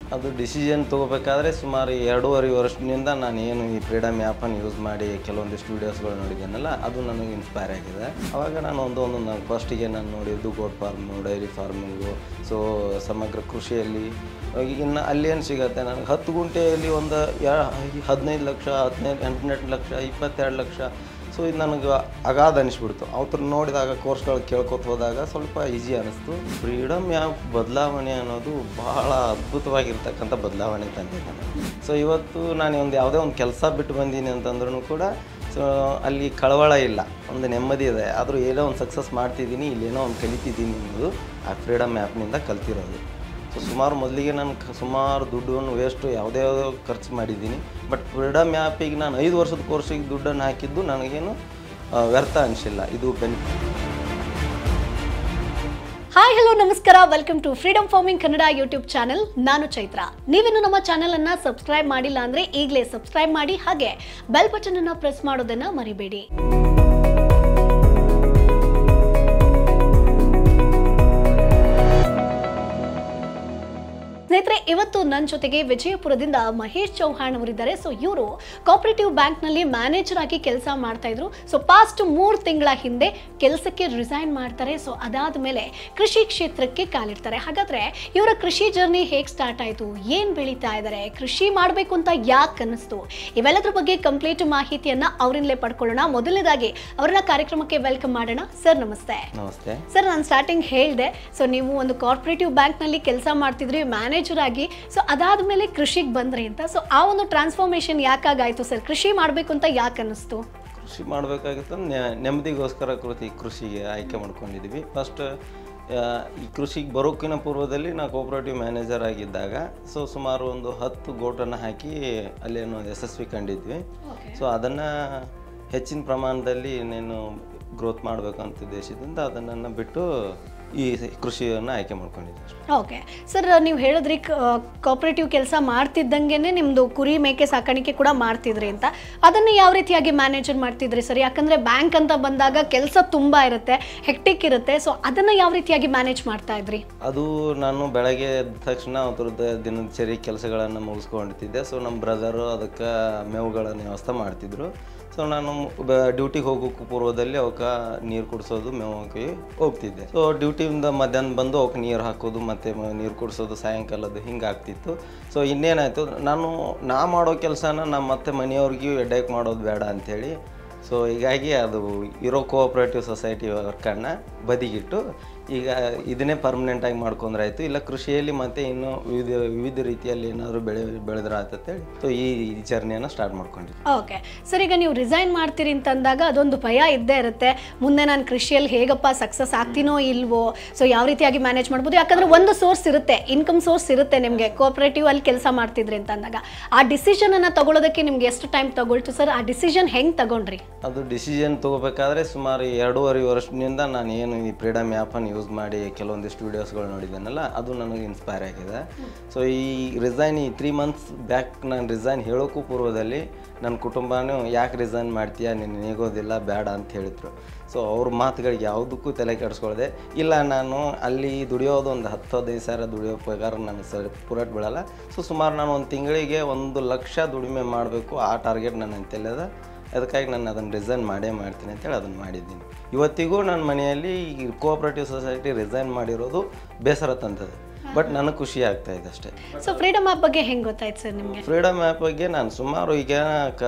ಅದು ಡಿಸಿಷನ್ ತೊಗೋಬೇಕಾದ್ರೆ ಸುಮಾರು ಎರಡೂವರೆ ವರ್ಷದಿಂದ ನಾನು ಏನು ಈ ಫ್ರೀಡಮ್ ಆ್ಯಪನ್ನು ಯೂಸ್ ಮಾಡಿ ಕೆಲವೊಂದಿಷ್ಟು ವೀಡಿಯೋಸ್ಗಳು ನೋಡಿದ್ದೇನಲ್ಲ ಅದು ನನಗೆ ಇನ್ಸ್ಪೈರ್ ಆಗಿದೆ ಅವಾಗ ನಾನು ಒಂದು ಒಂದು ನಾನು ಫಸ್ಟಿಗೆ ನಾನು ನೋಡಿದ್ದು goat farm dairy farming so ಸಮಗ್ರ ಕೃಷಿಯಲ್ಲಿ ಇನ್ನು ಅಲ್ಲಿ ಏನು ಸಿಗುತ್ತೆ ನನಗೆ ಹತ್ತು ಗುಂಟೆಯಲ್ಲಿ ಒಂದು ಯಾ ಹದಿನೈದು ಲಕ್ಷ ಹದಿನೈದು ಹದಿನೆಂಟು ಲಕ್ಷ ಇಪ್ಪತ್ತೆರಡು ಲಕ್ಷ ಸೊ ಇದು ನನಗೆ ಅಗಾಧ ಅನಿಸ್ಬಿಡ್ತು ಅವ್ರ ನೋಡಿದಾಗ ಕೋರ್ಸ್ಗಳು ಕೇಳ್ಕೊತ ಹೋದಾಗ ಸ್ವಲ್ಪ ಈಸಿ ಅನ್ನಿಸ್ತು ಫ್ರೀಡಮ್ ಆ್ಯಪ್ ಬದಲಾವಣೆ ಅನ್ನೋದು ಬಹಳ ಅದ್ಭುತವಾಗಿರ್ತಕ್ಕಂಥ ಬದಲಾವಣೆ ತಂದಿದೆ ನನಗೆ ಸೊ ಇವತ್ತು ನಾನು ಒಂದು ಯಾವುದೇ ಒಂದು ಕೆಲಸ ಬಿಟ್ಟು ಬಂದೀನಿ ಅಂತಂದ್ರೂ ಕೂಡ ಸೊ ಅಲ್ಲಿ ಕಳವಳ ಇಲ್ಲ ಒಂದು ನೆಮ್ಮದಿ ಇದೆ ಆದರೂ ಏನೋ ಒಂದು ಸಕ್ಸಸ್ ಮಾಡ್ತಿದ್ದೀನಿ ಇಲ್ಲೇನೋ ಒಂದು ಕಲಿತಿದ್ದೀನಿ ಅನ್ನೋದು ಆ ಫ್ರೀಡಮ್ ಆ್ಯಪ್ನಿಂದ ಕಲ್ತಿರೋದು ಸೊ ಸುಮಾರು ಮೊದಲಿಗೆ ನಾನು ಕ- ಸುಮಾರು ದುಡ್ಡನ್ನು ವೇಸ್ಟು ಯಾವುದೇ ಯಾವುದೋ ಖರ್ಚು ಮಾಡಿದ್ದೀನಿ ಬಟ್ ಫ್ರೀಡಮ್ ಆ್ಯಪಿಗೆ ನಾನು ಐದು ವರ್ಷದ ಕೋರ್ಸಿಗೆ ದುಡ್ಡನ್ನು ಹಾಕಿದ್ದು ನನಗೇನು ಆ, ವ್ಯರ್ಥ ಅನಿಸಿಲ್ಲ ಇದು ಬೆನಿಫಿಟ್ ಹಾಯ್ ಹಲೋ ನಮಸ್ಕಾರ welcome to Freedom Farming Kannada YouTube channel ನಾನು ಚೈತ್ರ ನೀವಿನ್ನು ನಮ್ಮ ಚಾನೆಲ್ ಅನ್ನ ಸಬ್ಸ್ಕ್ರೈಬ್ ಮಾಡಿಲ್ಲ ಅಂದ್ರೆ ಈಗಲೇ ಸಬ್ಸ್ಕ್ರೈಬ್ ಮಾಡಿ ಹಾಗೆ ಬೆಲ್ ಬಟನ್ ಅನ್ನ ಪ್ರೆಸ್ ಮಾಡೋದನ್ನ ಮರಿಬೇಡಿ ಸ್ನೇಹಿತರೆ ಇವತ್ತು ನನ್ನ ಜೊತೆಗೆ ವಿಜಯಪುರದಿಂದ ಮಹೇಶ್ ಚೌಹಾಣ್ ಅವರಿದ್ದಾರೆ ಸೊ ಇವರು ಕೋಪರೇಟಿವ್ ಬ್ಯಾಂಕ್ನಲ್ಲಿ ಮ್ಯಾನೇಜರ್ ಆಗಿ ಕೆಲಸ ಮಾಡ್ತಾ ಇದ್ರು ಸೊ ಪಾಸ್ಟ್ ಮೂರು ತಿಂಗಳ ಹಿಂದೆ ಕೆಲಸಕ್ಕೆ ರಿಸೈನ್ ಮಾಡ್ತಾರೆ ಸೊ ಅದಾದ ಮೇಲೆ ಕೃಷಿ ಕ್ಷೇತ್ರಕ್ಕೆ ಕಾಲಿಡ್ತಾರೆ ಹಾಗಾದ್ರೆ ಇವರ ಕೃಷಿ ಜರ್ನಿ ಹೇಗೆ ಸ್ಟಾರ್ಟ್ ಆಯಿತು ಏನು ಬೆಳೀತಾ ಇದ್ದಾರೆ ಕೃಷಿ ಮಾಡಬೇಕು ಅಂತ ಯಾಕೆ ಅನ್ನಿಸ್ತು ಇವೆಲ್ಲದ್ರ ಬಗ್ಗೆ ಕಂಪ್ಲೀಟ್ ಮಾಹಿತಿಯನ್ನ ಅವರಿಂದಲೇ ಪಡ್ಕೊಳ್ಳೋಣ ಮೊದಲನೇದಾಗಿ ಅವರನ್ನ ಕಾರ್ಯಕ್ರಮಕ್ಕೆ ವೆಲ್ಕಮ್ ಮಾಡೋಣ ಸರ್ ನಮಸ್ತೆ ನಮಸ್ತೆ ಸರ್ ನಾನು ಸ್ಟಾರ್ಟಿಂಗ್ ಹೇಳಿದೆ ಸೊ ನೀವು ಒಂದು ಕಾರ್ಪೊರೇಟಿವ್ ಬ್ಯಾಂಕ್ನಲ್ಲಿ ಕೆಲಸ ಮಾಡ್ತಿದ್ರಿ ಮ್ಯಾನೇಜರ್ ಆಗಿ ಸೊ ಅದಾದ್ಮೇಲೆ ಕೃಷಿಗೆ ಬಂದ್ರಿ ಅಂತ ಸೊ ಆ ಒಂದು ಟ್ರಾನ್ಸ್ಫಾರ್ಮೇಶನ್ ಯಾಕಾಗಾಯ್ತು ಸರ್ ಕೃಷಿ ಮಾಡಬೇಕು ಅಂತ ಯಾಕೆ ಅನ್ನಿಸ್ತು ಕೃಷಿ ಮಾಡಬೇಕಾಗಿತ್ತು ನೆಮ್ಮದಿಗೋಸ್ಕರ ಕೃತಿ ಕೃಷಿಗೆ ಆಯ್ಕೆ ಮಾಡ್ಕೊಂಡಿದ್ವಿ ಫಸ್ಟ್ ಈ ಕೃಷಿಗೆ ಬರೋಕ್ಕಿಂತ ಪೂರ್ವದಲ್ಲಿ ನಾವು ಕೋಪರೇಟಿವ್ ಮ್ಯಾನೇಜರ್ ಆಗಿದ್ದಾಗ ಸೊ ಸುಮಾರು ಒಂದು ಹತ್ತು ಗೋಟನ್ನು ಹಾಕಿ ಅಲ್ಲೇನೋ ಯಶಸ್ವಿ ಕಂಡಿದ್ವಿ ಸೊ ಅದನ್ನು ಹೆಚ್ಚಿನ ಪ್ರಮಾಣದಲ್ಲಿ ನೀನು ಗ್ರೋತ್ ಮಾಡಬೇಕಂತ ಉದ್ದೇಶದಿಂದ ಅದನ್ನು ಬಿಟ್ಟು ಈ ಕೃಷಿಯನ್ನು ಆಯ್ಕೆ ಮಾಡ್ಕೊಂಡಿದ್ದೆ ಅಷ್ಟೇ. ಓಕೆ ಸರ್ ನೀವು ಹೇಳಿದ್ರಿ ಕೋಪರೇಟಿವ್ ಕೆಲಸ ಮಾಡ್ತಿದ್ದಂಗೆ ನಿಮ್ಮದು ಕುರಿ ಮೇಕೆ ಸಾಕಾಣಿಕೆ ಕೂಡ ಮಾಡ್ತಿದ್ರಿ ಅಂತ ಅದನ್ನು ಯಾವ ರೀತಿಯಾಗಿ ಮ್ಯಾನೇಜರ್ ಮಾಡ್ತಿದ್ರಿ ಸರ್ ಯಾಕಂದರೆ ಬ್ಯಾಂಕ್ ಅಂತ ಬಂದಾಗ ಕೆಲಸ ತುಂಬ ಇರುತ್ತೆ ಹೆಕ್ಟಿಕ್ ಇರುತ್ತೆ ಸೊ ಅದನ್ನು ಯಾವ ರೀತಿಯಾಗಿ ಮ್ಯಾನೇಜ್ ಮಾಡ್ತಾ ಇದ್ರಿ ಅದು ನಾನು ಬೆಳಗ್ಗೆ ಎದ್ದ ತಕ್ಷಣ ಅದ್ರದ್ದು ದಿನಚರಿ ಕೆಲಸಗಳನ್ನು ಮುಗಿಸ್ಕೊಂಡಿದ್ದೆ ಸೊ ನಮ್ಮ ಬ್ರದರು ಅದಕ್ಕೆ ಮೇವುಗಳನ್ನು ವ್ಯವಸ್ಥೆ ಮಾಡ್ತಿದ್ರು ಸೊ ನಾನು ಡ್ಯೂಟಿಗೆ ಹೋಗೋಕ್ಕೂ ಪೂರ್ವದಲ್ಲಿ ಅವಕ್ಕೆ ನೀರು ಕುಡಿಸೋದು ಮೇವಕ್ಕೆ ಹೋಗ್ತಿದ್ದೆ ಸೊ ಡ್ಯೂಟಿಯಿಂದ ಮಧ್ಯಾಹ್ನ ಬಂದು ಅವಕ್ಕೆ ನೀರು ಹಾಕೋದು ಮತ್ತು ನೀರು ಕುಡಿಸೋದು ಸಾಯಂಕಾಲದ್ದು ಹಿಂಗೆ ಆಗ್ತಿತ್ತು ಸೊ ಇನ್ನೇನಾಯಿತು ನಾನು ನಾ ಮಾಡೋ ಕೆಲಸನ ನಮ್ಮ ಮತ್ತೆ ಮನೆಯವ್ರಿಗೂ ಎಡ್ಡಾಕ್ ಮಾಡೋದು ಬೇಡ ಅಂಥೇಳಿ ಸೊ ಹೀಗಾಗಿ ಅದು ಇರೋ ಕೋಆಪ್ರೇಟಿವ್ ಸೊಸೈಟಿ ವರ್ಕನ್ನು ಬದಿಗಿಟ್ಟು ಈಗ ಇದನ್ನೇ ಪರ್ಮನೆಂಟಾಗಿ ಮಾಡ್ಕೊಂಡ್ರಾಯ್ತು ಇಲ್ಲ ಕೃಷಿಯಲ್ಲಿ ಮತ್ತೆ ಇನ್ನೂ ವಿವಿಧ ವಿವಿಧ ರೀತಿಯಲ್ಲಿ ಏನಾದರೂ ಬೆಳೆ ಬೆಳೆದ್ರೆ ಆಯ್ತಂತೇಳಿ ಸೊ ಈ ಜರ್ನಿಯನ್ನು ಸ್ಟಾರ್ಟ್ ಮಾಡ್ಕೊಂಡಿದ್ದೆ ಓಕೆ ಸರ್ ಈಗ ನೀವು ರಿಸೈನ್ ಮಾಡ್ತೀರಿ ಅಂತಂದಾಗ ಅದೊಂದು ಭಯ ಇದ್ದೇ ಇರುತ್ತೆ ಮುಂದೆ ನಾನು ಕೃಷಿಯಲ್ಲಿ ಹೇಗಪ್ಪ ಸಕ್ಸಸ್ ಆಗ್ತೀನೋ ಇಲ್ವೋ ಸೊ ಯಾವ ರೀತಿಯಾಗಿ ಮ್ಯಾನೇಜ್ ಮಾಡ್ಬೋದು ಯಾಕಂದ್ರೆ ಒಂದು ಸೋರ್ಸ್ ಇರುತ್ತೆ ಇನ್ಕಮ್ ಸೋರ್ಸ್ ಇರುತ್ತೆ ನಿಮಗೆ ಕೋಆಪರೇಟಿವ್ ಅಲ್ಲಿ ಕೆಲಸ ಮಾಡ್ತಿದ್ರಿ ಅಂತ ಅಂದಾಗ ಆ ಡಿಸಿಷನ್ ಅನ್ನ ತಗೊಳ್ಳೋದಕ್ಕೆ ನಿಮ್ಗೆ ಎಷ್ಟು ಟೈಮ್ ತಗೊಳ್ತು ಸರ್ ಆ ಡಿಸಿಷನ್ ಹೆಂಗ್ ತಗೊಂಡ್ರಿ ಅದು ಡಿಸಿಷನ್ ತೊಗೋಬೇಕಾದ್ರೆ ಸುಮಾರು ಎರಡೂವರೆ ವರ್ಷದಿಂದ ನಾನು ಏನು ಈ ಫ್ರೀಡಮ್ ಆ್ಯಪನ್ನು ಯೂಸ್ ಮಾಡಿ ಕೆಲವೊಂದಿಷ್ಟು ವೀಡಿಯೋಸ್ಗಳು ನೋಡಿದ್ದೇನಲ್ಲ ಅದು ನನಗೆ ಇನ್ಸ್ಪೈರ್ ಆಗಿದೆ ಸೊ ಈ ರಿಸೈನ್ ಈ ತ್ರೀ ಮಂತ್ಸ್ ಬ್ಯಾಕ್ ನಾನು ರಿಸೈನ್ ಹೇಳೋಕ್ಕೂ ಪೂರ್ವದಲ್ಲಿ ನನ್ನ ಕುಟುಂಬನೂ ಯಾಕೆ ರಿಸೈನ್ ಮಾಡ್ತೀಯಾ ನೀನು ನೀಗೋದಿಲ್ಲ ಬೇಡ ಅಂತ ಹೇಳಿದರು ಸೊ ಅವ್ರ ಮಾತುಗಳಿಗೆ ಯಾವುದಕ್ಕೂ ತಲೆ ಕೆಡಿಸ್ಕೊಳ್ದೆ ಇಲ್ಲ ನಾನು ಅಲ್ಲಿ ದುಡಿಯೋದು ಒಂದು ಹತ್ತು ಹದಿನೈದು ಸಾವಿರ ದುಡಿಯೋ ಪ್ರಕಾರ ನನಗೆ ಸರಿ ಪೂರಟ್ ಬೀಳಲ್ಲ ಸೊ ಸುಮಾರು ನಾನು ಒಂದು ತಿಂಗಳಿಗೆ ಒಂದು ಲಕ್ಷ ದುಡಿಮೆ ಮಾಡಬೇಕು ಆ ಟಾರ್ಗೆಟ್ ನನ್ನ ತಲೆದ ಅದಕ್ಕಾಗಿ ನಾನು ಅದನ್ನು ರಿಸೈನ್ ಮಾಡೇ ಮಾಡ್ತೀನಿ ಅಂತೇಳಿ ಅದನ್ನು ಮಾಡಿದ್ದೀನಿ ಇವತ್ತಿಗೂ ನನ್ನ ಮನೆಯಲ್ಲಿ ಈ ಕೋಆಪ್ರೇಟಿವ್ ಸೊಸೈಟಿ ರಿಸೈನ್ ಮಾಡಿರೋದು ಬೇಸರ ತಂದದೆ ಬಟ್ ನನಗೆ ಖುಷಿ ಆಗ್ತಾ ಇದೆ ಅಷ್ಟೇ ಸೊ ಫ್ರೀಡಮ್ ಆಪ್ ಬಗ್ಗೆ ಹೆಂಗ್ ಗೊತ್ತಾಯ್ತು ಸರ್ ನಿಮಗೆ ಫ್ರೀಡಮ್ ಆ್ಯಪ್ ಬಗ್ಗೆ ನಾನು ಸುಮಾರು ಈಗ ಕ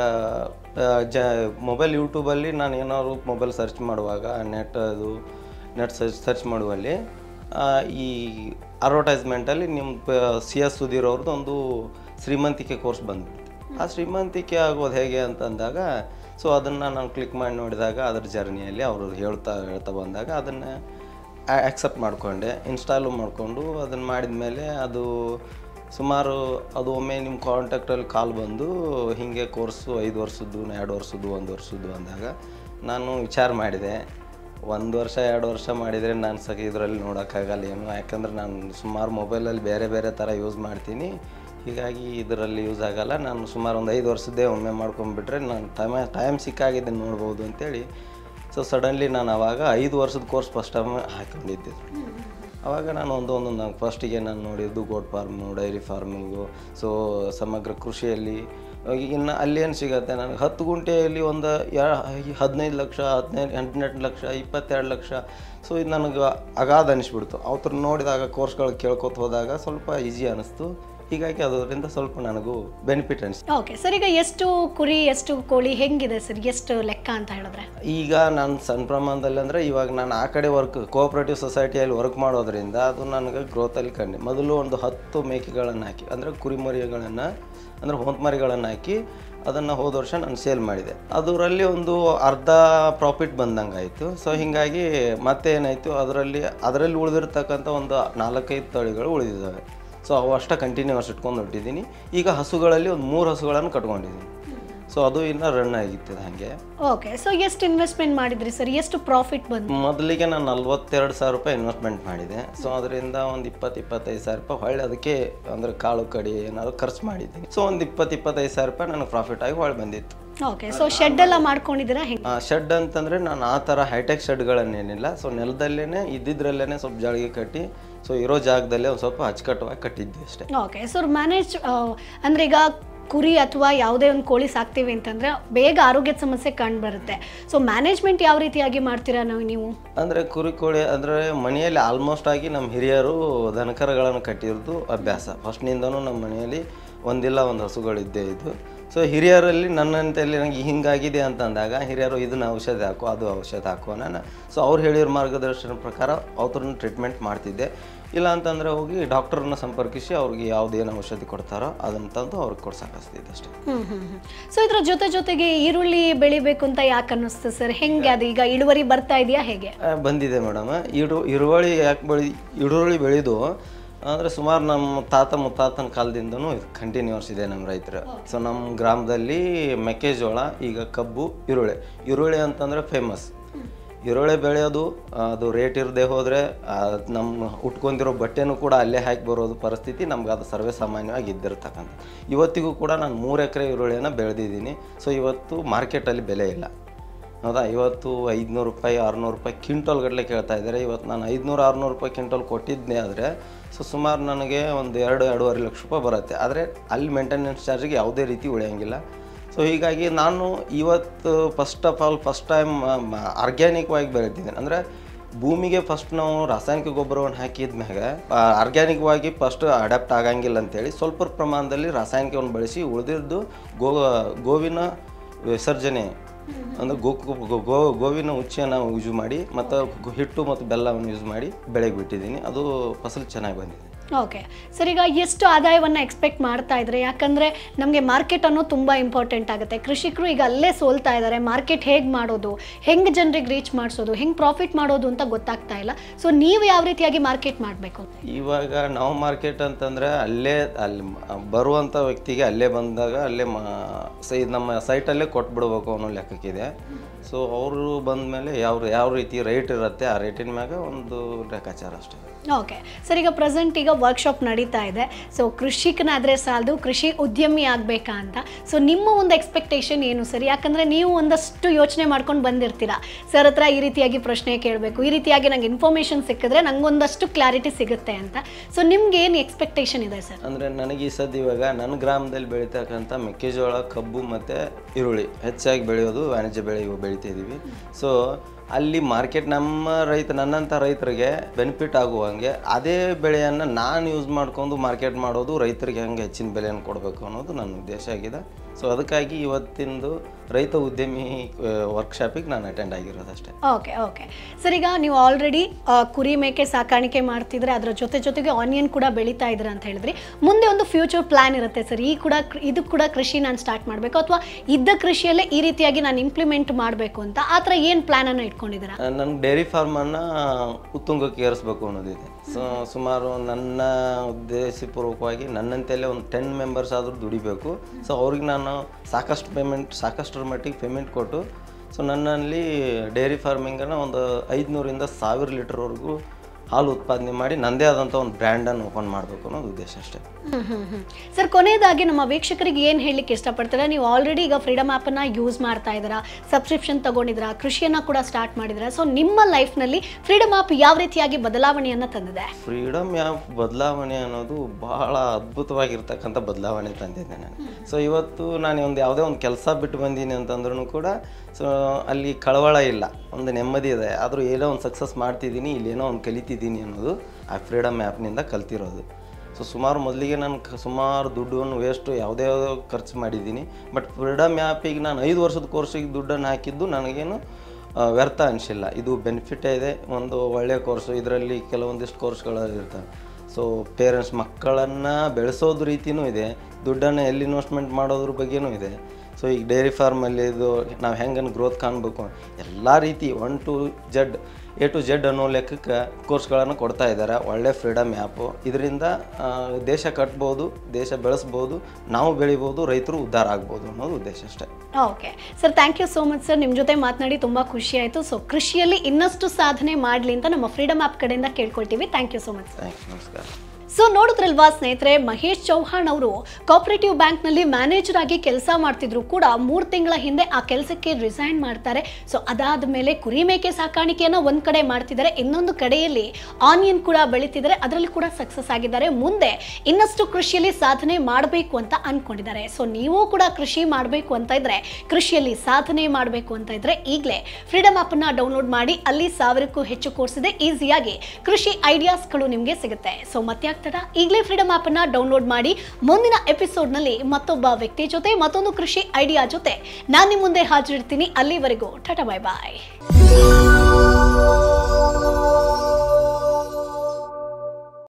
ಆ, ಜ ಮೊಬೈಲ್ ಯೂಟ್ಯೂಬಲ್ಲಿ ನಾನು ಏನಾದ್ರು ಮೊಬೈಲ್ ಸರ್ಚ್ ಮಾಡುವಾಗ ನೆಟ್ ಅದು ನೆಟ್ ಸರ್ಚ್ ಸರ್ಚ್ ಮಾಡುವಲ್ಲಿ ಆ, ಈ ಅಡ್ವರ್ಟೈಸ್ಮೆಂಟಲ್ಲಿ ನಿಮ್ಮ ಸಿ ಎಸ್ ಸುಧೀರ್ ಅವ್ರದ್ದು ಒಂದು ಶ್ರೀಮಂತಿಕೆ ಕೋರ್ಸ್ ಬಂದ್ಬಿಡ್ತು ಆ ಶ್ರೀಮಂತಿಕೆ ಆಗೋದು ಹೇಗೆ ಅಂತಂದಾಗ ಸೊ ಅದನ್ನು ನಾನು ಕ್ಲಿಕ್ ಮಾಡಿ ನೋಡಿದಾಗ ಅದ್ರ ಜರ್ನಿಯಲ್ಲಿ ಅವರು ಹೇಳ್ತಾ ಹೇಳ್ತಾ ಬಂದಾಗ ಅದನ್ನು ಆಕ್ಸೆಪ್ಟ್ ಮಾಡಿಕೊಂಡೆ ಇನ್ಸ್ಟಾಲು ಮಾಡಿಕೊಂಡು ಅದನ್ನು ಮಾಡಿದ ಮೇಲೆ ಅದು ಸುಮಾರು ಅದು ಒಮ್ಮೆ ನಿಮ್ಮ ಕಾಂಟ್ಯಾಕ್ಟಲ್ಲಿ ಕಾಲ್ ಬಂದು ಹೀಗೆ ಕೋರ್ಸು ಐದು ವರ್ಷದ್ದು ಎರಡು ವರ್ಷದ್ದು ಒಂದು ವರ್ಷದ್ದು ಅಂದಾಗ ನಾನು ವಿಚಾರ ಮಾಡಿದೆ ಒಂದು ವರ್ಷ ಎರಡು ವರ್ಷ ಮಾಡಿದರೆ ನಾನು ಸಹ ಇದರಲ್ಲಿ ನೋಡೋಕ್ಕಾಗಲ್ಲ ಏನು ಯಾಕಂದ್ರೆ ನಾನು ಸುಮಾರು ಮೊಬೈಲಲ್ಲಿ ಬೇರೆ ಬೇರೆ ಥರ ಯೂಸ್ ಮಾಡ್ತೀನಿ ಹೀಗಾಗಿ ಇದರಲ್ಲಿ ಯೂಸ್ ಆಗಲ್ಲ ನಾನು ಸುಮಾರು ಒಂದು ಐದು ವರ್ಷದ್ದೇ ಒಮ್ಮೆ ಮಾಡ್ಕೊಂಡ್ಬಿಟ್ರೆ ನಾನು ಟೈಮ್ ಟೈಮ್ ಸಿಕ್ಕಾಗಿದೆ ನೋಡ್ಬೋದು ಅಂತೇಳಿ ಸೊ ಸಡನ್ಲಿ ನಾನು ಅವಾಗ ಐದು ವರ್ಷದ ಕೋರ್ಸ್ ಫಸ್ಟ್ ಟೈಮ್ ಹಾಕೊಂಡಿದ್ದೆ ಆವಾಗ ನಾನು ಒಂದು ಒಂದು ನಾನು ಫಸ್ಟಿಗೆ ನಾನು ನೋಡಿದ್ದು goat farm dairy farming so ಸಮಗ್ರ ಕೃಷಿಯಲ್ಲಿ ಇನ್ನು ಅಲ್ಲಿ ಏನು ಸಿಗತ್ತೆ ನನಗೆ ಹತ್ತು ಗುಂಟೆಯಲ್ಲಿ ಒಂದು ಯಾ ಹದಿನೈದು ಲಕ್ಷ ಹದಿನೈದು ಹದಿನೆಂಟು ಲಕ್ಷ ಇಪ್ಪತ್ತೆರಡು ಲಕ್ಷ ಸೊ ಇದು ನನಗೆ ಅಗಾಧ ಅನಿಸ್ಬಿಡ್ತು ಅವ್ರ ನೋಡಿದಾಗ ಕೋರ್ಸ್ಗಳು ಕೇಳ್ಕೊತ ಹೋದಾಗ ಸ್ವಲ್ಪ ಈಸಿ ಅನ್ನಿಸ್ತು ಹೀಗಾಗಿ ಅದರಿಂದ ಸ್ವಲ್ಪ ನನಗೂ ಬೆನಿಫಿಟ್ ಅನಿಸ್ತು ಓಕೆ ಸರ್ ಈಗ ಎಷ್ಟು ಕುರಿ ಎಷ್ಟು ಕೋಳಿ ಹೆಂಗಿದೆ ಸರ್ ಎಷ್ಟು ಲೆಕ್ಕ ಅಂತ ಹೇಳಿದ್ರೆ ಈಗ ನಾನು ಸಣ್ಣ ಪ್ರಮಾಣದಲ್ಲಿ ಅಂದರೆ ಇವಾಗ ನಾನು ಆ ಕಡೆ ವರ್ಕ್ ಕೋಆಪ್ರೇಟಿವ್ ಸೊಸೈಟಿಯಲ್ಲಿ ವರ್ಕ್ ಮಾಡೋದ್ರಿಂದ ಅದು ನನಗೆ ಗ್ರೋತಲ್ಲಿ ಕಂಡು ಮೊದಲು ಒಂದು ಹತ್ತು ಮೇಕೆಗಳನ್ನು ಹಾಕಿ ಅಂದರೆ ಕುರಿಮರಿಗಳನ್ನು ಅಂದರೆ ಹೊಂತ್ಮರಿಗಳನ್ನು ಹಾಕಿ ಅದನ್ನು ಹೋದ ವರ್ಷ ನಾನು ಸೇಲ್ ಮಾಡಿದೆ ಅದರಲ್ಲಿ ಒಂದು ಅರ್ಧ ಪ್ರಾಫಿಟ್ ಬಂದಂಗೆ ಆಯಿತು ಸೊ ಹೀಗಾಗಿ ಮತ್ತೆ ಏನಾಯಿತು ಅದರಲ್ಲಿ ಅದರಲ್ಲಿ ಉಳಿದಿರ್ತಕ್ಕಂಥ ಒಂದು ನಾಲ್ಕೈದು ತಳಿಗಳು ಉಳಿದಿದ್ದಾವೆ ಸೊ ಅವು ಅಷ್ಟೇ ಕಂಟಿನ್ಯೂಸ್ ಇಟ್ಕೊಂಡು ಹೊಟ್ಟಿದ್ದೀನಿ ಈಗ ಹಸುಗಳಲ್ಲಿ ಒಂದು ಮೂರು ಹಸುಗಳನ್ನು ಕಟ್ಕೊಂಡಿದ್ದೀನಿ ಸೊ ಅದು ಇನ್ನೂ ರನ್ ಆಗಿತ್ತು ಹಾಗೆ ಓಕೆ ಸೊ ಎಷ್ಟು ಇನ್ವೆಸ್ಟ್ಮೆಂಟ್ ಮಾಡಿದ್ರಿ ಸರ್ ಎಷ್ಟು ಪ್ರಾಫಿಟ್ ಬಂತು ಮೊದಲಿಗೆ ನಾನು ನಲ್ವತ್ತೆರಡು ಸಾವಿರ ರೂಪಾಯಿ ಇನ್ವೆಸ್ಟ್ಮೆಂಟ್ ಮಾಡಿದೆ ಸೊ ಅದರಿಂದ ಒಂದು ಇಪ್ಪತ್ತು ಇಪ್ಪತ್ತೈದು ಸಾವಿರ ರೂಪಾಯಿ ಹೊಳ್ಳಿ ಅದಕ್ಕೆ ಅಂದರೆ ಕಾಳು ಕಡಿ ಏನಾದ್ರು ಖರ್ಚು ಮಾಡಿದ್ದೀನಿ ಸೊ ಒಂದು ಇಪ್ಪತ್ತು ಇಪ್ಪತ್ತೈದು ಸಾವಿರ ರೂಪಾಯಿ ನನಗೆ ಪ್ರಾಫಿಟ್ ಆಗಿ ಹೊಳ್ಳಿ ಬಂದಿತ್ತು ಓಕೆ ಸೊ ಶೆಡ್ ಎಲ್ಲ ಮಾಡ್ಕೊಂಡಿದ್ದೀರಾ ಹೆಂಗೆ ಶೆಡ್ ಅಂತಂದರೆ ನಾನು ಆ ಥರ ಹೈಟೆಕ್ ಶೆಡ್ಗಳನ್ನೇನಿಲ್ಲ ಸೊ ನೆಲದಲ್ಲೇ ಇದ್ದಿದ್ರಲ್ಲೇ ಸ್ವಲ್ಪ ಜಾಳಿಗೆ ಕಟ್ಟಿ ಸೊ ಇರೋ ಜಾಗದಲ್ಲೇ ಒಂದು ಸ್ವಲ್ಪ ಅಚ್ಚುಕಟ್ಟವಾಗಿ ಕಟ್ಟಿದ್ದೆ ಅಷ್ಟೇ ಓಕೆ ಸೊ ಮ್ಯಾನೇಜ್ ಅಂದ್ರೆ ಈಗ ಕುರಿ ಅಥವಾ ಯಾವುದೇ ಒಂದು ಕೋಳಿ ಸಾಕ್ತೀವಿ ಅಂತಂದ್ರೆ ಬೇಗ ಆರೋಗ್ಯದ ಸಮಸ್ಯೆ ಕಂಡು ಬರುತ್ತೆ ಸೊ ಮ್ಯಾನೇಜ್ಮೆಂಟ್ ಯಾವ ರೀತಿಯಾಗಿ ಮಾಡ್ತೀರಾ ನಾವು ನೀವು ಅಂದರೆ ಕುರಿ ಕೋಳಿ ಅಂದರೆ ಮನೆಯಲ್ಲಿ ಆಲ್ಮೋಸ್ಟ್ ಆಗಿ ನಮ್ಮ ಹಿರಿಯರು ದನಕರಗಳನ್ನು ಕಟ್ಟಿರೋದು ಅಭ್ಯಾಸ ಫಸ್ಟ್ನಿಂದನೂ ನಮ್ಮ ಮನೆಯಲ್ಲಿ ಒಂದಿಲ್ಲ ಒಂದು ಹಸುಗಳಿದ್ದೇ ಇದ್ದು ಸೊ ಹಿರಿಯರಲ್ಲಿ ನನ್ನಂತೆಯಲ್ಲಿ ನನಗೆ ಹಿಂಗಾಗಿದೆ ಅಂತ ಅಂದಾಗ ಹಿರಿಯರು ಇದನ್ನ ಔಷಧಿ ಹಾಕು ಅದು ಔಷಧ ಹಾಕು ನಾನು ಸೊ ಅವ್ರು ಹೇಳಿರೋ ಮಾರ್ಗದರ್ಶನ ಪ್ರಕಾರ ಅವ್ರನ್ನ ಟ್ರೀಟ್ಮೆಂಟ್ ಮಾಡ್ತಿದ್ದೆ ಇಲ್ಲ ಅಂತಂದರೆ ಹೋಗಿ ಡಾಕ್ಟರ್ನ ಸಂಪರ್ಕಿಸಿ ಅವ್ರಿಗೆ ಯಾವುದೇನು ಔಷಧಿ ಕೊಡ್ತಾರೋ ಅದನ್ನು ತಂದು ಅವ್ರಿಗೆ ಕೊಡ್ಸಕ್ಕೆ ಅಷ್ಟೇ ಹ್ಮ್ ಹ್ಮ್ ಹ್ಮ್ ಸೊ ಇದ್ರ ಜೊತೆ ಜೊತೆಗೆ ಈರುಳ್ಳಿ ಬೆಳಿಬೇಕು ಅಂತ ಯಾಕೆ ಅನ್ನಿಸ್ತು ಸರ್ ಹೆಂಗೆ ಅದು ಈಗ ಇಳುವರಿ ಬರ್ತಾ ಇದೆಯಾ ಹೇಗೆ ಆ, ಬಂದಿದೆ ಮೇಡಮ್ ಇಡು ಈರುಳ್ಳಿ ಯಾಕೆ ಬೆಳಿ ಈರುಳ್ಳಿ ಬೆಳೆದು ಅಂದರೆ ಸುಮಾರು ನಮ್ಮ ತಾತ ಮುತ್ತಾತನ ಕಾಲದಿಂದನೂ ಇದು ಕಂಟಿನ್ಯೂಸ್ ಇದೆ ನಮ್ಮ ರೈತರು ಸೊ ನಮ್ಮ ಗ್ರಾಮದಲ್ಲಿ ಮೆಕ್ಕೆಜೋಳ ಈಗ ಕಬ್ಬು ಈರುಳ್ಳಿ ಈರುಳ್ಳಿ ಅಂತಂದರೆ ಫೇಮಸ್ ಈರುಳ್ಳಿ ಬೆಳೆಯೋದು ಅದು ರೇಟ್ ಇರದೆ ಹೋದರೆ ನಮ್ಮ ಉಟ್ಕೊಂಡಿರೋ ಬಟ್ಟೆನೂ ಕೂಡ ಅಲ್ಲೇ ಹಾಕಿ ಬರೋದು ಪರಿಸ್ಥಿತಿ ನಮ್ಗೆ ಅದು ಸರ್ವೇ ಸಾಮಾನ್ಯವಾಗಿ ಇದ್ದಿರ್ತಕ್ಕಂಥ ಇವತ್ತಿಗೂ ಕೂಡ ನಾನು ಮೂರು ಎಕರೆ ಈರುಳ್ಳಿಯನ್ನು ಬೆಳೆದಿದ್ದೀನಿ ಸೊ ಇವತ್ತು ಮಾರ್ಕೆಟಲ್ಲಿ ಬೆಲೆ ಇಲ್ಲ ಹೌದಾ ಇವತ್ತು ಐದುನೂರು ರೂಪಾಯಿ ಆರುನೂರು ರೂಪಾಯಿ ಕ್ವಿಂಟಲ್ ಗಟ್ಟಲೆ ಕೇಳ್ತಾ ಇದ್ದಾರೆ ಇವತ್ತು ನಾನು ಐದುನೂರು ಆರುನೂರು ರೂಪಾಯಿ ಕ್ವಿಂಟಲ್ ಕೊಟ್ಟಿದ್ದೆ ಆದರೆ ಸೊ ಸುಮಾರು ನನಗೆ ಒಂದು ಎರಡು ಎರಡೂವರೆ ಲಕ್ಷ ರೂಪಾಯಿ ಬರುತ್ತೆ ಆದರೆ ಅಲ್ಲಿ ಮೇಂಟೆನೆನ್ಸ್ ಚಾರ್ಜಿಗೆ ಯಾವುದೇ ರೀತಿ ಉಳಿಯೋಂಗಿಲ್ಲ ಸೊ ಹೀಗಾಗಿ ನಾನು ಇವತ್ತು first of all first time ಆರ್ಗ್ಯಾನಿಕ್ವಾಗಿ ಬೆಳೆದಿದ್ದೇನೆ ಅಂದರೆ ಭೂಮಿಗೆ ಫಸ್ಟ್ ನಾವು ರಾಸಾಯನಿಕ ಗೊಬ್ಬರವನ್ನು ಹಾಕಿದ ಮ್ಯಾಗ ಆರ್ಗ್ಯಾನಿಕ್ವಾಗಿ ಫಸ್ಟ್ ಅಡಾಪ್ಟ್ ಆಗಂಗಿಲ್ಲ ಅಂತೇಳಿ ಸ್ವಲ್ಪ ಪ್ರಮಾಣದಲ್ಲಿ ರಾಸಾಯನಿಕವನ್ನು ಬಳಸಿ ಉಳಿದಿದ್ದು ಗೋ ಗೋವಿನ ವಿಸರ್ಜನೆ ಅಂದರೆ ಗೋ ಗೋ- ಗೋ ಗೋವಿನ ಉಚ್ಚೆಯನ್ನು ಯೂಸ್ ಮಾಡಿ ಮತ್ತು ಹಿಟ್ಟು ಮತ್ತು ಬೆಲ್ಲವನ್ನು ಯೂಸ್ ಮಾಡಿ ಬೆಳೆಗೆ ಬಿಟ್ಟಿದ್ದೀನಿ ಅದು ಫಸಲು ಚೆನ್ನಾಗಿ ಬಂದಿದೆ ಓಕೆ ಸರ್ ಈಗ ಎಷ್ಟು ಆದಾಯವನ್ನು ಎಕ್ಸ್ಪೆಕ್ಟ್ ಮಾಡ್ತಾ ಇದ್ರೆ ಯಾಕಂದರೆ ನಮಗೆ ಮಾರ್ಕೆಟ್ ಅನ್ನೋದು ತುಂಬ ಇಂಪಾರ್ಟೆಂಟ್ ಆಗುತ್ತೆ ಕೃಷಿಕರು ಈಗ ಅಲ್ಲೇ ಸೋಲ್ತಾ ಇದ್ದಾರೆ ಮಾರ್ಕೆಟ್ ಹೇಗೆ ಮಾಡೋದು ಹೆಂಗೆ ಜನರಿಗೆ ರೀಚ್ ಮಾಡಿಸೋದು ಹೆಂಗೆ ಪ್ರಾಫಿಟ್ ಮಾಡೋದು ಅಂತ ಗೊತ್ತಾಗ್ತಾ ಇಲ್ಲ ಸೊ ನೀವು ಯಾವ ರೀತಿಯಾಗಿ ಮಾರ್ಕೆಟ್ ಮಾಡಬೇಕು ಇವಾಗ ನಾವು ಮಾರ್ಕೆಟ್ ಅಂತಂದರೆ ಅಲ್ಲೇ ಅಲ್ಲಿ ಮ- ಬರುವಂಥ ವ್ಯಕ್ತಿಗೆ ಅಲ್ಲೇ ಬಂದಾಗ ಅಲ್ಲೇ ಮಾ ಸೈ ನಮ್ಮ ಸೈಟಲ್ಲೇ ಕೊಟ್ಬಿಡ್ಬೇಕು ಅನ್ನೋ ಲೆಕ್ಕಕ್ಕಿದೆ ಸೊ ಅವರು ಬಂದ ಮೇಲೆ ಯಾವ ಯಾವ ರೀತಿ ರೇಟ್ ಇರುತ್ತೆ ಆ ರೇಟಿನ ಮ್ಯಾಗ ಒಂದು ಲೆಕ್ಕಾಚಾರ ಅಷ್ಟೇ ಓಕೆ ಸರ್ ಈಗ ಪ್ರೆಸೆಂಟ್ ಈಗ ವರ್ಕ್ಶಾಪ್ ನಡೀತಾ ಇದೆ ಸೊ ಕೃಷಿಕನಾದರೆ ಸಾಲದು ಕೃಷಿ ಉದ್ಯಮಿ ಆಗಬೇಕಾ ಅಂತ ಸೊ ನಿಮ್ಮ ಒಂದು ಎಕ್ಸ್ಪೆಕ್ಟೇಷನ್ ಏನು ಸರ್ ಯಾಕಂದರೆ ನೀವು ಒಂದಷ್ಟು ಯೋಚನೆ ಮಾಡ್ಕೊಂಡು ಬಂದಿರ್ತೀರಾ ಸರ್ ಹತ್ರ ಈ ರೀತಿಯಾಗಿ ಪ್ರಶ್ನೆ ಕೇಳಬೇಕು ಈ ರೀತಿಯಾಗಿ ನಂಗೆ ಇನ್ಫಾರ್ಮೇಷನ್ ಸಿಕ್ಕಿದ್ರೆ ನಂಗೊಂದಷ್ಟು ಕ್ಲಾರಿಟಿ ಸಿಗುತ್ತೆ ಅಂತ ಸೊ ನಿಮ್ಗೆ ಏನು ಎಕ್ಸ್ಪೆಕ್ಟೇಷನ್ ಇದೆ ಸರ್ ಅಂದರೆ ನನಗೆ ಈ ಸದ್ಯ ಇವಾಗ ನನ್ನ ಗ್ರಾಮದಲ್ಲಿ ಬೆಳೀತಕ್ಕಂಥ ಮೆಕ್ಕೆಜೋಳ ಕಬ್ಬು ಮತ್ತು ಈರುಳ್ಳಿ ಹೆಚ್ಚಾಗಿ ಬೆಳೆಯೋದು ವಾಣಿಜ್ಯ ಬೆಳೆ ಇವು ಬೆಳಿತಿದ್ದೀವಿ ಸೊ ಅಲ್ಲಿ ಮಾರ್ಕೆಟ್ ನಮ್ಮ ರೈತ ನನ್ನಂಥ ರೈತರಿಗೆ ಬೆನಿಫಿಟ್ ಆಗುವಂಗೆ ಅದೇ ಬೆಳೆಯನ್ನು ನಾನು ಯೂಸ್ ಮಾಡ್ಕೊಂಡು ಮಾರ್ಕೆಟ್ ಮಾಡೋದು ರೈತರಿಗೆ ಹೆಂಗೆ ಹೆಚ್ಚಿನ ಬೆಲೆಯನ್ನು ಕೊಡಬೇಕು ಅನ್ನೋದು ನನ್ನ ಉದ್ದೇಶ ಆಗಿದೆ ಸೊ ಅದಕ್ಕಾಗಿ ಇವತ್ತಿಂದು ರೈತ ಉದ್ಯಮಿ ವರ್ಕ್ಶಾಪಿಗೆ ನಾನು ಅಟೆಂಡ್ ಆಗಿರೋದು ಅಷ್ಟೇ ಓಕೆ ಓಕೆ ಸರ್ ಈಗ ನೀವು ಆಲ್ರೆಡಿ ಕುರಿ ಮೇಕೆ ಸಾಕಾಣಿಕೆ ಮಾಡ್ತಿದ್ರೆ ಅದರ ಜೊತೆ ಜೊತೆಗೆ ಆನಿಯನ್ ಕೂಡ ಬೆಳೀತಾ ಇದ್ರ ಅಂತ ಹೇಳಿದ್ರಿ ಮುಂದೆ ಒಂದು ಫ್ಯೂಚರ್ ಪ್ಲಾನ್ ಇರುತ್ತೆ ಸರ್ ಈ ಕೂಡ ಕೃ- ಇದು ಕೂಡ ಕೃಷಿ ನಾನು ಸ್ಟಾರ್ಟ್ ಮಾಡಬೇಕು ಅಥವಾ ಇದ್ದ ಕೃಷಿಯಲ್ಲೇ ಈ ರೀತಿಯಾಗಿ ನಾನು ಇಂಪ್ಲಿಮೆಂಟ್ ಮಾಡಬೇಕು ಅಂತ ಆ ಥರ ಏನು ಪ್ಲ್ಯಾನನ್ನು ಇಟ್ಕೊಂಡಿದ್ದೀರಾ ನನ್ನ ಡೈರಿ ಫಾರ್ಮನ್ನು ಉತ್ತುಂಗಕ್ಕೆ ಏರಿಸ್ಬೇಕು ಅನ್ನೋದಿದೆ ಸೊ ಸುಮಾರು ನನ್ನ ಉದ್ದೇಶಪೂರ್ವಕವಾಗಿ ನನ್ನಂತೆಯಲ್ಲೇ ಒಂದು ಟೆನ್ ಮೆಂಬರ್ಸ್ ಆದರೂ ದುಡಿಬೇಕು ಸೊ ಅವ್ರಿಗೆ ನಾನು ಸಾಕಷ್ಟು ಪೇಮೆಂಟ್ ಸಾಕಷ್ಟರ ಮಟ್ಟಿಗೆ ಪೇಮೆಂಟ್ ಕೊಟ್ಟು ಸೊ ನನ್ನಲ್ಲಿ ಡೈರಿ ಫಾರ್ಮಿಂಗನ್ನು ಒಂದು ಐದುನೂರಿಂದ ಸಾವಿರ ಲೀಟ್ರ್ವರೆಗೂ ಹಾಲು ಉತ್ಪಾದನೆ ಮಾಡಿ ನನ್ನದೇ ಆದಂಥ ಒಂದು ಬ್ರ್ಯಾಂಡನ್ನು ಓಪನ್ ಮಾಡಬೇಕು ಅನ್ನೋದು ಉದ್ದೇಶ ಅಷ್ಟೇ ಸರ್ ಕೊನೆಯದಾಗಿ ನಮ್ಮ ವೀಕ್ಷಕರಿಗೆ ಏನು ಹೇಳಲಿಕ್ಕೆ ಇಷ್ಟಪಡ್ತೀರಾ ನೀವು ಆಲ್ರೆಡಿ ಈಗ ಫ್ರೀಡಮ್ ಆ್ಯಪನ್ನು ಯೂಸ್ ಮಾಡ್ತಾ ಇದ್ದೀರಾ ಸಬ್ಸ್ಕ್ರಿಪ್ಷನ್ ತಗೊಂಡಿದ್ದೀರಾ ಕೃಷಿಯನ್ನು ಕೂಡ ಸ್ಟಾರ್ಟ್ ಮಾಡಿದ್ದೀರಾ ಸೊ ನಿಮ್ಮ ಲೈಫ್ನಲ್ಲಿ ಫ್ರೀಡಮ್ ಆ್ಯಪ್ ಯಾವ ರೀತಿಯಾಗಿ ಬದಲಾವಣೆಯನ್ನು ತಂದಿದೆ ಫ್ರೀಡಮ್ ಆ್ಯಪ್ ಬದಲಾವಣೆ ಅನ್ನೋದು ಬಹಳ ಅದ್ಭುತವಾಗಿರ್ತಕ್ಕಂಥ ಬದಲಾವಣೆ ತಂದಿದ್ದೆ ನಾನು ಸೊ ಇವತ್ತು ನಾನು ಒಂದು ಯಾವುದೇ ಒಂದು ಕೆಲಸ ಬಿಟ್ಟು ಬಂದೀನಿ ಅಂತಂದ್ರೂ ಕೂಡ ಸೊ ಅಲ್ಲಿ ಕಳವಳ ಇಲ್ಲ ಒಂದು ನೆಮ್ಮದಿ ಇದೆ ಆದರೂ ಏನೋ ಒಂದು ಸಕ್ಸಸ್ ಮಾಡ್ತಿದ್ದೀನಿ ಇಲ್ಲೇನೋ ಒಂದು ಕಲಿತಿದ್ದೀನಿ ಅನ್ನೋದು ಆ ಫ್ರೀಡಮ್ ಆ್ಯಪ್ನಿಂದ ಕಲ್ತಿರೋದು ಸೊ ಸುಮಾರು ಮೊದಲಿಗೆ ನಾನು ಕ- ಸುಮಾರು ದುಡ್ಡನ್ನು ವೇಸ್ಟು ಯಾವುದೇ ಯಾವುದೋ ಖರ್ಚು ಮಾಡಿದ್ದೀನಿ ಬಟ್ ಫ್ರೀಡಮ್ ಆ್ಯಪಿಗೆ ನಾನು ಐದು ವರ್ಷದ ಕೋರ್ಸಿಗೆ ದುಡ್ಡನ್ನು ಹಾಕಿದ್ದು ನನಗೇನು ಆ, ವ್ಯರ್ಥ ಅನಿಸಿಲ್ಲ ಇದು ಬೆನಿಫಿಟೇ ಇದೆ ಒಂದು ಒಳ್ಳೆಯ ಕೋರ್ಸು ಇದರಲ್ಲಿ ಕೆಲವೊಂದಿಷ್ಟು ಕೋರ್ಸ್ಗಳು ಇರ್ತವೆ ಸೊ ಪೇರೆಂಟ್ಸ್ ಮಕ್ಕಳನ್ನು ಬೆಳೆಸೋದು ರೀತಿಯೂ ಇದೆ ದುಡ್ಡನ್ನು ಎಲ್ಲಿ ಇನ್ವೆಸ್ಟ್ಮೆಂಟ್ ಮಾಡೋದ್ರ ಬಗ್ಗೆನೂ ಇದೆ ಸೊ ಈಗ ಡೈರಿ ಫಾರ್ಮಲ್ಲಿ ಇದು ನಾವು ಹೆಂಗನ್ನು ಗ್ರೋತ್ ಕಾಣಬೇಕು ಎಲ್ಲ ರೀತಿ one to Z A to Z ಅನ್ನೋ ಲೆಕ್ಕಕ್ಕೆ ಕೋರ್ಸ್ಗಳನ್ನು ಕೊಡ್ತಾ ಇದ್ದಾರೆ ಒಳ್ಳೆ ಫ್ರೀಡಮ್ ಆ್ಯಪು ಇದರಿಂದ ದೇಶ ಕಟ್ಬೋದು ದೇಶ ಬೆಳೆಸ್ಬೋದು ನಾವು ಬೆಳಿಬೋದು ರೈತರು ಉದ್ಧಾರ ಆಗ್ಬೋದು ಅನ್ನೋದು ಉದ್ದೇಶ ಅಷ್ಟೇ okay sir thank you so much sir ನಿಮ್ಮ ಜೊತೆ ಮಾತನಾಡಿ ತುಂಬ ಖುಷಿ ಆಯಿತು ಸೊ ಕೃಷಿಯಲ್ಲಿ ಇನ್ನಷ್ಟು ಸಾಧನೆ ಮಾಡಲಿ ಅಂತ ನಮ್ಮ ಫ್ರೀಡಮ್ ಆ್ಯಪ್ ಕಡೆಯಿಂದ ಕೇಳ್ಕೊಳ್ತೀವಿ thank you so much sir thanks ನಮಸ್ಕಾರ ಸೊ ನೋಡಿದ್ರಲ್ವಾ ಸ್ನೇಹಿತರೆ ಮಹೇಶ್ ಚೌಹಾಣ್ ಅವರು ಕೋಪರೇಟಿವ್ ಬ್ಯಾಂಕ್ನಲ್ಲಿ ಮ್ಯಾನೇಜರ್ ಆಗಿ ಕೆಲಸ ಮಾಡ್ತಿದ್ರು ಕೂಡ ಮೂರು ತಿಂಗಳ ಹಿಂದೆ ಆ ಕೆಲಸಕ್ಕೆ ರಿಸೈನ್ ಮಾಡ್ತಾರೆ ಸೊ ಅದಾದ ಮೇಲೆ ಕುರಿ ಮೇಕೆ ಸಾಕಾಣಿಕೆಯನ್ನು ಒಂದು ಕಡೆ ಮಾಡ್ತಿದ್ದಾರೆ ಇನ್ನೊಂದು ಕಡೆಯಲ್ಲಿ ಆನಿಯನ್ ಕೂಡ ಬೆಳೀತಿದ್ದಾರೆ ಅದರಲ್ಲಿ ಕೂಡ ಸಕ್ಸಸ್ ಆಗಿದ್ದಾರೆ ಮುಂದೆ ಇನ್ನಷ್ಟು ಕೃಷಿಯಲ್ಲಿ ಸಾಧನೆ ಮಾಡಬೇಕು ಅಂತ ಅನ್ಕೊಂಡಿದ್ದಾರೆ ಸೊ ನೀವು ಕೂಡ ಕೃಷಿ ಮಾಡಬೇಕು ಅಂತ ಇದ್ರೆ ಕೃಷಿಯಲ್ಲಿ ಸಾಧನೆ ಮಾಡಬೇಕು ಅಂತ ಇದ್ರೆ ಈಗಲೇ ಫ್ರೀಡಮ್ ಆ್ಯಪನ್ನು ಡೌನ್ಲೋಡ್ ಮಾಡಿ ಅಲ್ಲಿ ಸಾವಿರಕ್ಕೂ ಹೆಚ್ಚು ಕೋರ್ಸ್ ಇದೆ ಈಸಿಯಾಗಿ ಕೃಷಿ ಐಡಿಯಾಸ್ಗಳು ನಿಮಗೆ ಸಿಗುತ್ತೆ ಸೊ ಮತ್ತೆ ಆಗ್ತದ ಈಗಲೇ ಫ್ರೀಡಮ್ ಆ್ಯಪನ್ನು ಡೌನ್ಲೋಡ್ ಮಾಡಿ ಮುಂದಿನ ಎಪಿಸೋಡ್ನಲ್ಲಿ ಮತ್ತೊಬ್ಬ ವ್ಯಕ್ತಿ ಜೊತೆ ಮತ್ತೊಂದು ಕೃಷಿ ಐಡಿಯಾ ಜೊತೆ ನಾನು ನಿಮ್ಮ ಮುಂದೆ ಹಾಜರಿರ್ತೀನಿ ಅಲ್ಲಿವರೆಗೂ ಟಾಟಾ ಬಾಯ್ ಬಾಯ್